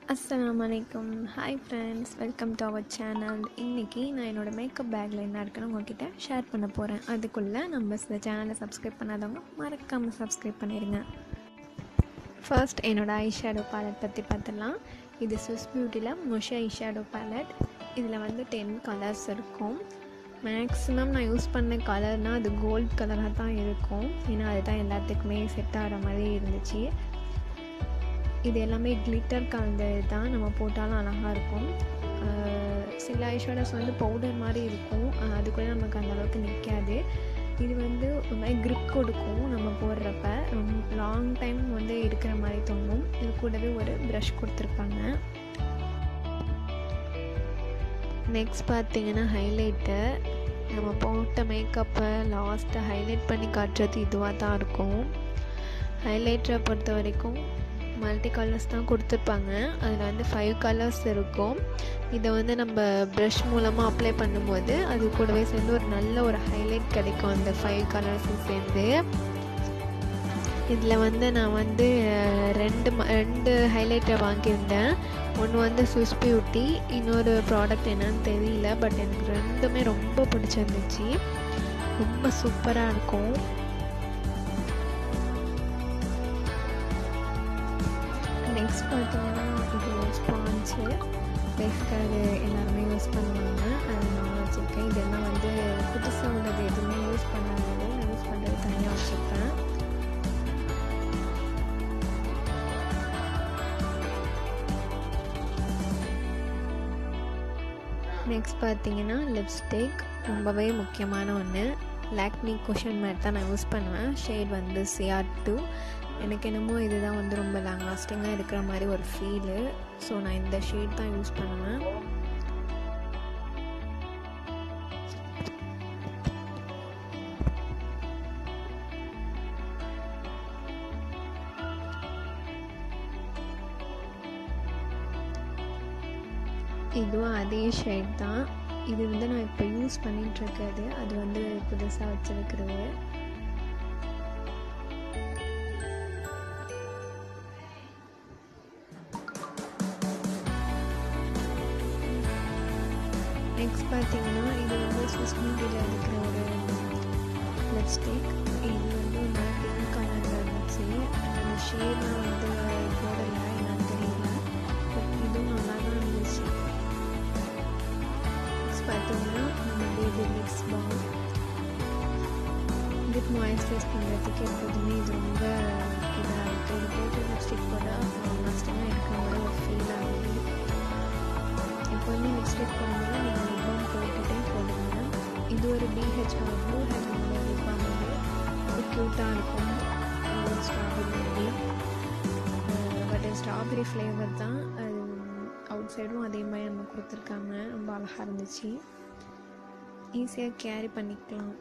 அஸ்ஸலாமு அலைக்கும் hi friends welcome to our channel இன்றைக்கி நான் என்னோடய மேக்கப் பேக்கில் என்ன இருக்குன்னு உங்ககிட்ட ஷேர் பண்ண போகிறேன் அதுக்குள்ளே நம்ம இந்த சேனலை சப்ஸ்கிரைப் பண்ணாதவங்க மறக்காமல் சப்ஸ்கிரைப் பண்ணிடுங்க ஃபர்ஸ்ட் என்னோடய ஐ ஷேடோ பேலட் பற்றி பார்த்துடலாம் இது ஸ்விஸ் பியூட்டியில் மொஷி ஐ ஷேடோ பேலட் இதில் வந்து டென் கலர்ஸ் இருக்கும் மேக்ஸிமம் நான் யூஸ் பண்ண கலர்னால் அது கோல்ட் கலராக தான் இருக்கும் ஏன்னா அதுதான் எல்லாத்துக்குமே செட் ஆகிற மாதிரி இருந்துச்சு இது எல்லாமே கிளிட்டர் கலந்தது தான் நம்ம போட்டாலும் அழகாக இருக்கும் அஹ் சில ஐஷேடோஸ் வந்து பவுடர் மாதிரி இருக்கும் அஹ் அது கூட நமக்கு அந்த அளவுக்கு நிற்காது இது வந்து ஒரு மாதிரி grip கொடுக்கும் நம்ம போடுறப்ப ரொம்ப லாங் டைம் வந்து இருக்கிற மாதிரி தோணும் இது கூடவே ஒரு ப்ரஷ் கொடுத்துருப்பாங்க நெக்ஸ்ட் பார்த்தீங்கன்னா ஹைலைட்டு நம்ம போட்ட மேக்கப்பை லாஸ்ட்டாக ஹைலைட் பண்ணி காட்டுறது இதுவாக தான் இருக்கும் ஹைலைட்டரை பொறுத்த வரைக்கும் மல்டி கலர்ஸ் தான் கொடுத்துருப்பாங்க அதில் வந்து ஃபைவ் கலர்ஸ் இருக்கும் இதை வந்து நம்ம ப்ரஷ் மூலமாக அப்ளை பண்ணும்போது அது கூடவே சேர்ந்து ஒரு நல்ல ஒரு ஹைலைட் கிடைக்கும் அந்த ஃபைவ் கலர்ஸும் சேர்ந்து இதில் வந்து நான் வந்து அஹ், ரெண்டு ம- ரெண்டு ஹைலைட்டர் வாங்கியிருந்தேன் ஒன்று வந்து சுஸ் பியூட்டி இன்னொரு ப்ராடக்ட் என்னன்னு தெரியல பட் எனக்கு ரெண்டுமே ரொம்ப பிடிச்சிருந்துச்சு ரொம்ப சூப்பராக இருக்கும் நெக்ஸ்ட் பார்த்தீங்கன்னா இது ஸ்பாஞ்சு பேசிக்காக இது எல்லாருமே யூஸ் பண்ணுவாங்க அது நான் வச்சுருக்கேன் இதெல்லாம் வந்து புதுசாக உள்ளது எதுவுமே யூஸ் பண்ணாதது நான் யூஸ் பண்ணுறது தனியாக வச்சுருப்பேன் நெக்ஸ்ட் பார்த்தீங்கன்னா லிப்ஸ்டிக் ரொம்பவே முக்கியமான ஒன்று லாக்மி குஷன் மேட் தான் நான் யூஸ் பண்ணுவேன் ஷேட் வந்து சிஆர் டூ எனக்கு என்னமோ இதுதான் வந்து ரொம்ப லாங் லாஸ்டிங்காக இருக்கிற மாதிரி ஒரு ஃபீலு ஸோ நான் இந்த ஷேட் தான் யூஸ் பண்ணுவேன் இதுவும் அதே ஷேட் தான் இது வந்து நான் இப்போ யூஸ் பண்ணிட்டு இருக்கிறது அது வந்து புதுசாக வச்சிருக்கிறது நெக்ஸ்ட் பார்த்தீங்கன்னா இது வந்து சுவிஸ் மீடியில் இருக்கிற ஒரு லிப்ஸ்டிக் இது வந்து ஒரு பிங்க் கலரில் இருந்துச்சு அந்த ஷேட்லாம் வந்து போடலை என்னன்னு தெரியல பட் இதுவும் நல்லா தான் இருந்துச்சு நெக்ஸ்ட் பார்த்தீங்கன்னா நம்ம baby lips balm lip moisturise பண்ணுறதுக்கு எப்போதுமே இது ரொம்ப இதாக இருக்குது இது போட்டு லிப்ஸ்டிக் போட்டால் லாஸ்ட்டாக இருக்கிற மாதிரி ஒரு ஃபீல் ஆகுது எப்போதுமே லிப்ஸ்டிக் போடும்போது நீங்கள் லிப் பாம் போட்டுகிட்டே போடுங்க இது ஒரு பிஹெச் ப்ளூ ஹெட்னோட லிப் பாம் வந்து ரொம்ப க்யூட்டாக இருக்கும் ஒரு ஸ்ட்ராபெரி மாதிரி பட் ஸ்ட்ராபெரி ஃப்ளேவர் தான் அது அவுட் சைடும் அதே மாதிரி நம்ம கொடுத்துருக்காங்க ரொம்ப அழகாக இருந்துச்சு ஈஸியாக கேரி பண்ணிக்கலாம்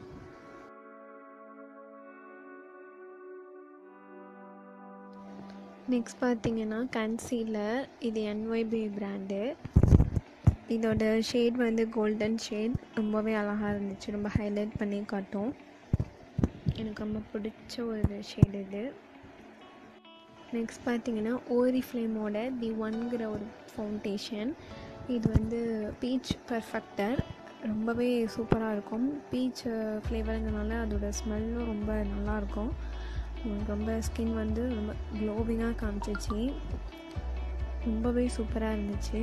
நெக்ஸ்ட் பார்த்தீங்கன்னா கன்சீலர் இது என்ஒய்பி பிராண்டு இதோட ஷேட் வந்து கோல்டன் ஷேட் ரொம்பவே அழகாக இருந்துச்சு ரொம்ப ஹைலைட் பண்ணி காட்டும் எனக்கு ரொம்ப பிடிச்ச ஒரு ஷேட் இது நெக்ஸ்ட் பார்த்தீங்கன்னா ஓரி ஃப்ளேமோட தி ஒன்கிற ஒரு ஃபவுண்டேஷன் இது வந்து பீச் பர்ஃபெக்டர் ரொம்பவே சூப்பராக இருக்கும் பீச் ஃப்ளேவருங்கிறனால அதோட ஸ்மெல்லும் ரொம்ப நல்லாயிருக்கும் உம் ரொம்ப ஸ்கின் வந்து ரொம்ப க்ளோவிங்காக காமிச்சிச்சு ரொம்பவே சூப்பராக இருந்துச்சு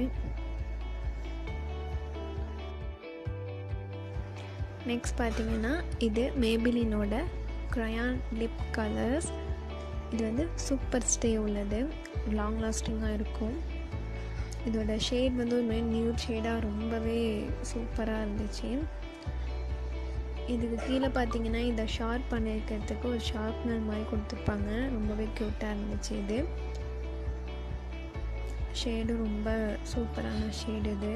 நெக்ஸ்ட் பார்த்தீங்கன்னா இது மேபிலினோட க்ரையான் லிப் கலர்ஸ் இது வந்து சூப்பர் ஸ்டே உள்ளது லாங் லாஸ்டிங்காக இருக்கும் இதோட ஷேட் வந்து ஒரு மாதிரி நியூ ஷேடாக ரொம்பவே சூப்பராக இருந்துச்சு இதுக்கு கீழே பார்த்தீங்கன்னா இதை ஷார்ப் பண்ணிருக்கிறதுக்கு ஒரு ஷார்ப்னர் மாதிரி கொடுத்துருப்பாங்க ரொம்பவே க்யூட்டாக இருந்துச்சு இது ஷேடும் ரொம்ப சூப்பரான ஷேடு இது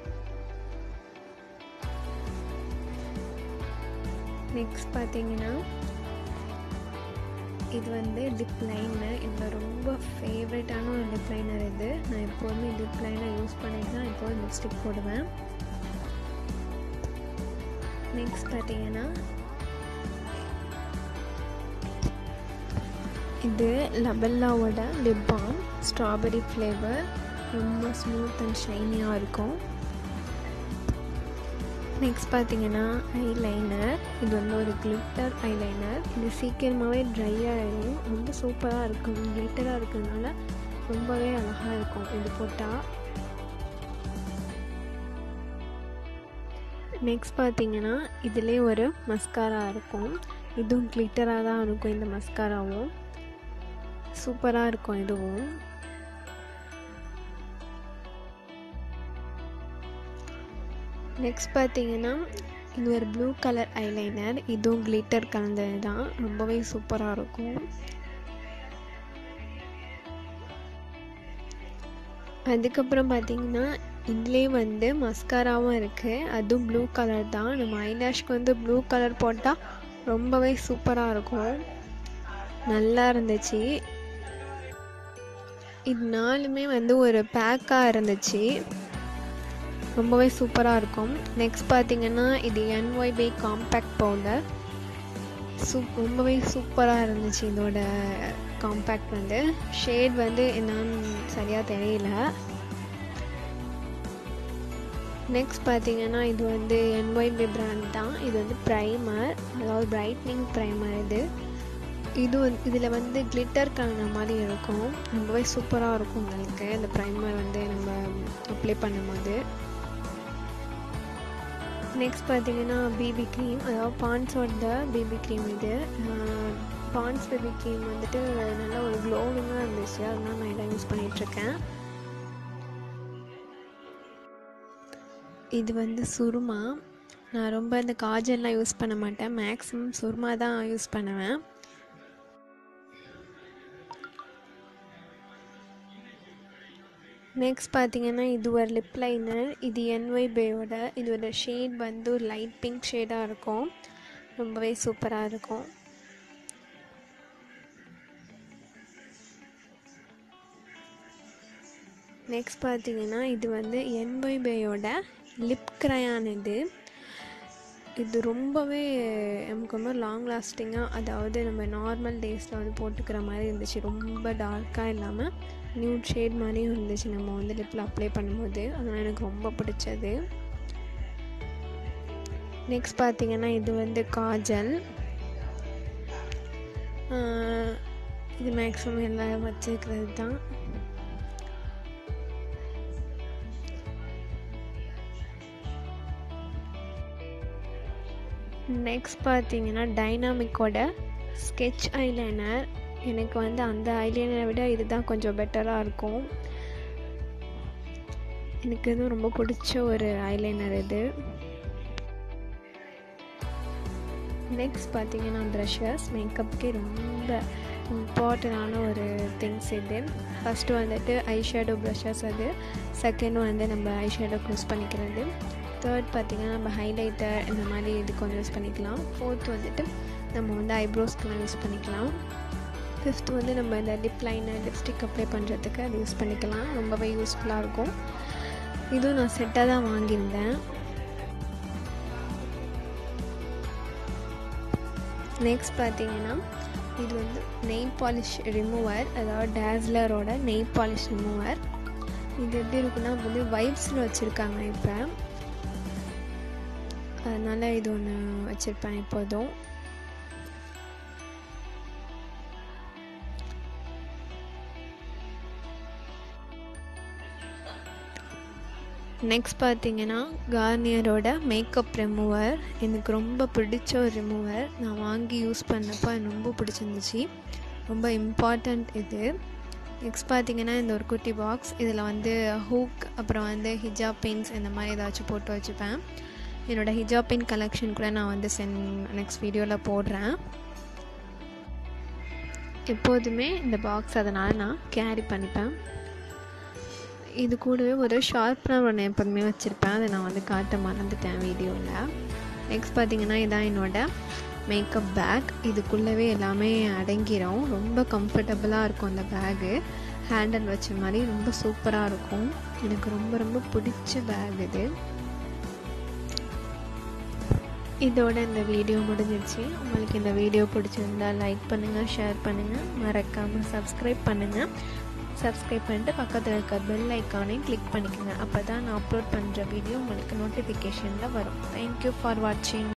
நெக்ஸ்ட் பார்த்தீங்கன்னா இது வந்து லிப் லைனர் இதில் ரொம்ப ஃபேவரட்டான ஒரு லிப் லைனர் இது நான் எப்போதுமே லிப் லைனர் யூஸ் பண்ணிட்டு தான் எப்போதும் லிப்ஸ்டிக் போடுவேன் நெக்ஸ்ட் பார்த்தீங்கன்னா இது லபெல்லாவோட லிப் பாம் ஸ்ட்ராபெரி ஃப்ளேவர் ரொம்ப ஸ்மூத் அண்ட் ஷைனியாக இருக்கும் நெக்ஸ்ட் பார்த்தீங்கன்னா ஐலைனர் இது வந்து ஒரு கிளிட்டர் ஐலைனர் இது சீக்கிரமாகவே ட்ரை ஆகிடும் ரொம்ப சூப்பராக இருக்கும் கிளிட்டராக இருக்கிறதுனால ரொம்பவே அழகாக இருக்கும் இது போட்டால் நெக்ஸ்ட் பார்த்தீங்கன்னா இதிலே ஒரு மஸ்காரா இருக்கும் இதுவும் கிளிட்டராக தான் இருக்கும் இந்த மஸ்காராவும் சூப்பராக இருக்கும் இதுவும் நெக்ஸ்ட் பார்த்தீங்கன்னா இது ஒரு ப்ளூ கலர் ஐலைனர் இதுவும் கிளிட்டர் கலந்தது தான் ரொம்பவே சூப்பராக இருக்கும் அதுக்கப்புறம் பார்த்தீங்கன்னா இதுலேயே வந்து மஸ்காராவும் இருக்குது அதுவும் ப்ளூ கலர் தான் நம்ம ஐலாஷ்க்கு வந்து ப்ளூ கலர் போட்டால் ரொம்பவே சூப்பராக இருக்கும் நல்லா இருந்துச்சு இது நாலுமே வந்து ஒரு பேக்காக இருந்துச்சு ரொம்பவே சூப்பராக இருக்கும் நெக்ஸ்ட் பார்த்தீங்கன்னா இது என்ஒய்பை காம்பேக்ட் பவுடர் சூப் ரொம்பவே சூப்பராக இருந்துச்சு இதோட காம்பேக்ட் வந்து ஷேட் வந்து என்னன்னு சரியாக தெரியல நெக்ஸ்ட் பார்த்தீங்கன்னா இது வந்து என்ஒய்பி பிராண்ட் தான் இது வந்து ப்ரைமர் அதாவது பிரைட்னிங் ப்ரைமர் இது இது வந்து இதில் வந்து கிளிட்டர் கலந்த மாதிரி இருக்கும் ரொம்பவே சூப்பராக இருக்கும் உங்களுக்கு இந்த ப்ரைமர் வந்து நம்ம அப்ளை பண்ணும்போது நெக்ஸ்ட் பார்த்தீங்கன்னா பிபி க்ரீம் அதாவது பான்ஸோட பிபி க்ரீம் இது பான்ஸ் பேபி க்ரீம் வந்துட்டு நல்ல ஒரு க்ளோவிங்காக இருந்துச்சு அதனால் நான் இதை யூஸ் பண்ணிகிட்ருக்கேன் இது வந்து சுருமா நான் ரொம்ப இந்த காஜல்லாம் யூஸ் பண்ண மாட்டேன் மேக்ஸிமம் சுருமா தான் யூஸ் பண்ணுவேன் நெக்ஸ்ட் பார்த்தீங்கன்னா இது ஒரு லிப் லைனர் இது என்ஒய் பேயோட இதோட ஷேட் வந்து ஒரு லைட் பிங்க் ஷேடாக இருக்கும் ரொம்பவே சூப்பராக இருக்கும் நெக்ஸ்ட் பார்த்தீங்கன்னா இது வந்து என்ஒய் பேயோட லிப் க்ரையான் இது இது ரொம்பவே நமக்கு ரொம்ப லாங் லாஸ்டிங்காக அதாவது நம்ம நார்மல் டேஸில் வந்து போட்டுக்கிற மாதிரி இருந்துச்சு ரொம்ப டார்க்காக இல்லாமல் நியூட் ஷேட் மாதிரியும் இருந்துச்சு நம்ம வந்து லிப்பில் அப்ளை பண்ணும்போது அதனால் எனக்கு ரொம்ப பிடிச்சது நெக்ஸ்ட் பார்த்தீங்கன்னா இது வந்து காஜல் இது மேக்ஸிமம் எல்லாம் வச்சுருக்கிறது தான் நெக்ஸ்ட் பார்த்தீங்கன்னா டைனாமிக்கோட ஸ்கெட்ச் ஐலைனர் எனக்கு வந்து அந்த ஐலைனரை விட இதுதான் கொஞ்சம் பெட்டராக இருக்கும் எனக்கு இது ரொம்ப பிடிச்ச ஒரு ஐலைனர் இது நெக்ஸ்ட் பார்த்தீங்கன்னா ப்ரஷஸ் மேக்கப்புக்கே ரொம்ப இம்பார்ட்டண்டான ஒரு திங்ஸ் இது ஃபஸ்ட்டு வந்துட்டு ஐ ஷேடோ ப்ரஷஸ் அது செகண்ட் வந்து நம்ம ஐ ஷேடோ யூஸ் பண்ணிக்கிறது தேர்ட் பார்த்திங்கன்னா நம்ம ஹைலைட்டர் இந்த மாதிரி இதுக்கு வந்து யூஸ் பண்ணிக்கலாம் ஃபோர்த் வந்துட்டு நம்ம வந்து ஐப்ரோஸ்க்கெலாம் யூஸ் பண்ணிக்கலாம் ஃபிஃப்த் வந்து நம்ம இந்த லிப் லைனர் லிப்ஸ்டிக் அப்ளை பண்ணுறதுக்கு அது யூஸ் பண்ணிக்கலாம் ரொம்பவே யூஸ்ஃபுல்லாக இருக்கும் இதுவும் நான் செட்டாக தான் வாங்கியிருந்தேன் நெக்ஸ்ட் பார்த்தீங்கன்னா இது வந்து நெய் பாலிஷ் ரிமூவர் அதாவது டேஸ்லரோட நெய் பாலிஷ் ரிமூவர் இது எப்படி இருக்குன்னா வந்து வைப்ஸில் வச்சுருக்காங்க இப்போ அதனால் இது ஒன்று வச்சுருப்பேன் எப்போதும் நெக்ஸ்ட் பார்த்தீங்கன்னா கார்னியரோட மேக்கப் ரிமூவர் எனக்கு ரொம்ப பிடிச்ச ஒரு ரிமூவர் நான் வாங்கி யூஸ் பண்ணப்போ எனக்கு ரொம்ப பிடிச்சிருந்துச்சு ரொம்ப இம்பார்ட்டண்ட் இது நெக்ஸ்ட் பார்த்தீங்கன்னா இந்த ஒரு குட்டி பாக்ஸ் இதில் வந்து ஹூக் அப்புறம் வந்து ஹிஜாப் பெயின்ஸ் இந்த மாதிரி ஏதாச்சும் போட்டு வச்சுப்பேன் என்னோடய ஹிஜாப் பெயின் கலெக்ஷன் கூட நான் வந்து சென் நெக்ஸ்ட் வீடியோவில் போடுறேன் எப்போதுமே இந்த பாக்ஸ் அதனால் நான் கேரி பண்ணிப்பேன் இது கூடவே ஒரு ஷார்ப்னர் ஒன்று எப்போதுமே வச்சுருப்பேன் அதை நான் வந்து காட்ட மறந்துட்டேன் வீடியோவில் நெக்ஸ்ட் பார்த்திங்கன்னா இதான் என்னோடய மேக்கப் பேக் இதுக்குள்ளவே எல்லாமே அடங்கிடும் ரொம்ப கம்ஃபர்டபுளாக இருக்கும் அந்த பேகு ஹேண்டில் வச்ச மாதிரி ரொம்ப சூப்பராக இருக்கும் எனக்கு ரொம்ப ரொம்ப பிடிச்ச பேக் இது இதோட இந்த வீடியோ முடிஞ்சிருச்சு உங்களுக்கு இந்த வீடியோ பிடிச்சிருந்தா லைக் பண்ணுங்கள் ஷேர் பண்ணுங்கள் மறக்காமல் சப்ஸ்கிரைப் பண்ணுங்கள் சப்ஸ்கிரைப் பண்ணிட்டு பக்கத்தில் இருக்க பெல் ஐக்கானையும் கிளிக் பண்ணிக்கோங்க அப்போ தான் நான் அப்லோட் பண்ணுற வீடியோ உங்களுக்கு நோட்டிஃபிகேஷனில் வரும் தேங்க்யூ ஃபார் வாட்சிங்